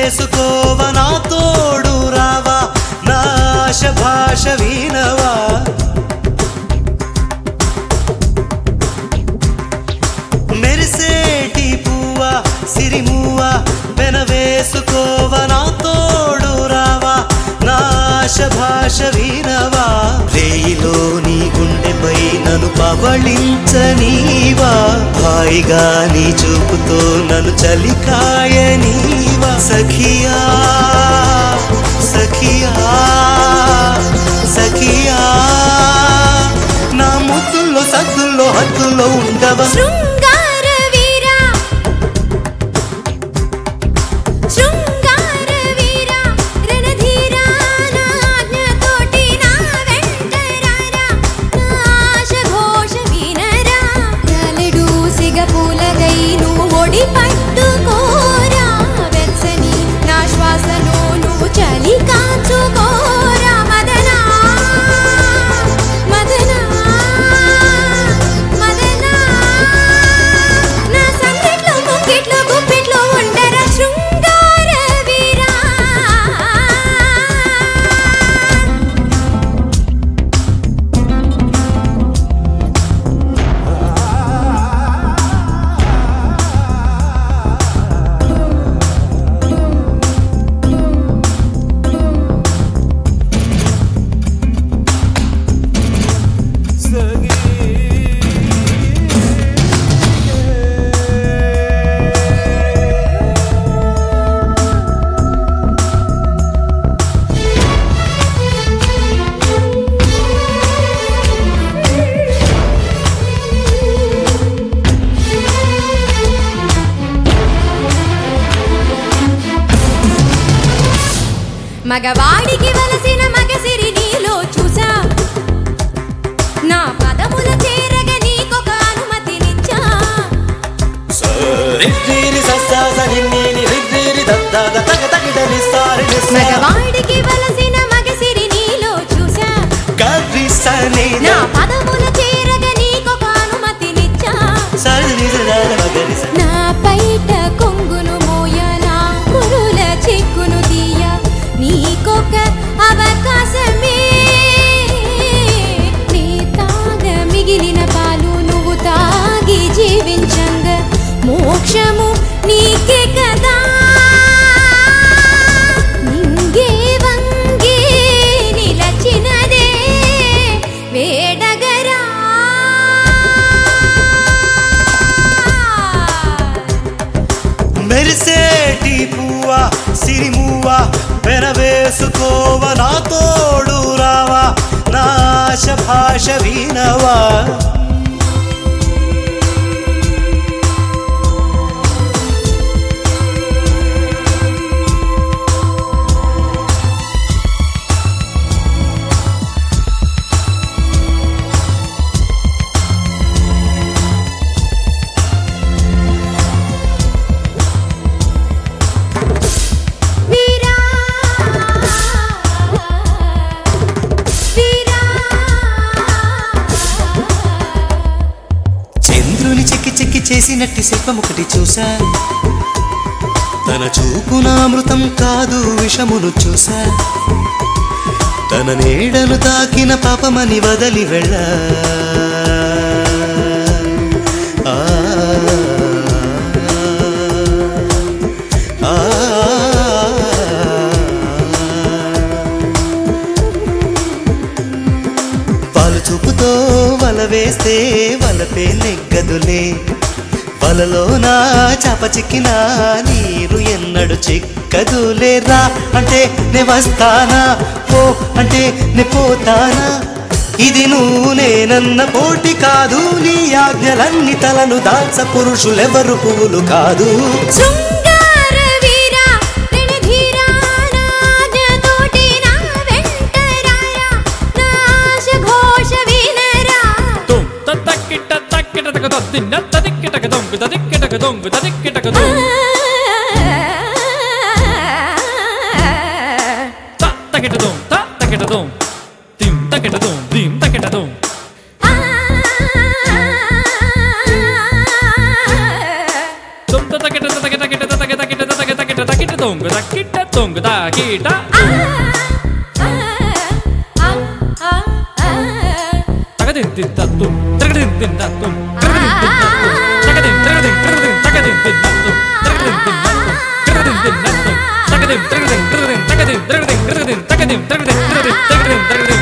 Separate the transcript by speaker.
Speaker 1: వేసుకోవ నా తోడు రావా నాశ భాష వినవా మెరిసేటి పువ్వ సిరిమువ్వ వెనవేసుకోవ నా తోడు రావా నాశ భాష వినవా రేయిలో నీ గుండెపై నన్ను పవళించనీవా హాయిగా నీ చూపుతో నన్ను చలికాయనీవా సఖియా సఖియా సఖియా నా ముద్దుల్లో సద్దుల్లో హద్దుల్లో ఉండవా
Speaker 2: శృంగార వీరా శృంగార వీరా రణధీరా నా ఆజ్ఞతోటి నా వెంట రారా నా ఆశ ఘోష వినరా నలుడు సిగ పూలకై నువ్వు ఒడి పట్టుకోరా వెచ్చని నా శ్వాసను నువ్వు చలి కాచుకోరా మదనా మదనా మదనా నా సందిట్లో ముంగిట్లో గుప్పిట్లో ఉండరా శృంగార వీరా మగవాడికి వలసిన మగసిరి నీలో చూసా నా పదముల చేరగ నీకొక అనుమతినిచ్చా
Speaker 1: రిద్దిరి సస్సాస నిన్నీని రిద్దిరి దద్దాద తగ తగిడని సారి
Speaker 2: మగవాడికి వలసిన మగసిరి నీలో చూసా
Speaker 1: గర్రిసని
Speaker 2: నా పదముల చేరగ నీకొక అనుమతినిచ్చా
Speaker 1: సరి నిజనాల మగరిస
Speaker 2: నా పైట కొంగును మోయ నా కురుల చిక్కును తీయ నీకొక అవకాశమే నీ తాగ మిగిలిన పాలు నువ్వు తాగి జీవించంగ మోక్షము నీకే కదా నింగే వంగే నిలచినదే వేడగరా
Speaker 1: మెరిసేటి పువ్వ సిరిమువ్వ వెనవేసుకోవ నా తోడు రావా నాశ భాష వినవా
Speaker 2: వీరా వీరా
Speaker 1: చంద్రుని చెక్కి చెక్కి చేసినట్టి శిల్పం ఒకటి చూసా తన చూపున అమృతం కాదు విషమును చూసా తన నీడను తాకిన పాపమని వదలి వెళ్ళ ఆ, ఆ, పాలు చూపుతో వల వేస్తే వలపే నెగ్గదులే వలలో నా చాప చిక్కిన నీరు ఎన్నడు చిక్కదులే రా అంటే నే వస్తానా పో అంటే నే పోతానా ఇది నువ్వు నేనన్న పోటీ కాదు నీ ఆజ్ఞలన్ని తలను దాల్చ పురుషులెవరు పువ్వులు కాదు
Speaker 2: శృంగార వీరా రణధీరా నాజ్ఞతోటి నా వెంట రారా నా ఆశ ఘోష వినరా
Speaker 3: తుం తక్కిట తక్కిట తక తిన్న తదిక్కిటక దొంగు తదిక్కిటక దొంగు తదిక్కిటక
Speaker 2: ఆ,
Speaker 3: దొంగు త తకిట దొం త తకిట దొం తిం తకిట దొం దిం తకిట దొం
Speaker 2: ఆ,
Speaker 3: తుం తకిట తకిట తకిట తకిట తకిట తకిట తకిట దొంగ దక్కిట దొంగ దాకిట
Speaker 2: ఆ, ఆ, ఆ, ఆ, ఆ.
Speaker 3: తగదిన్ తత్వం తగదిన్ తత్వం తగదిన్ తత్వం తగదిన్ తగదిన్ తగదిన్ తగదిన్ తత్వం తగదిన్ తత్వం తగదిన్ తత్వం తగదిన్ తగదిన్ తగదిన్ తగదిన్ తగదిన్ తగదిన్ తగదిన్ తగదిన్ తగదిన్ తగదిన్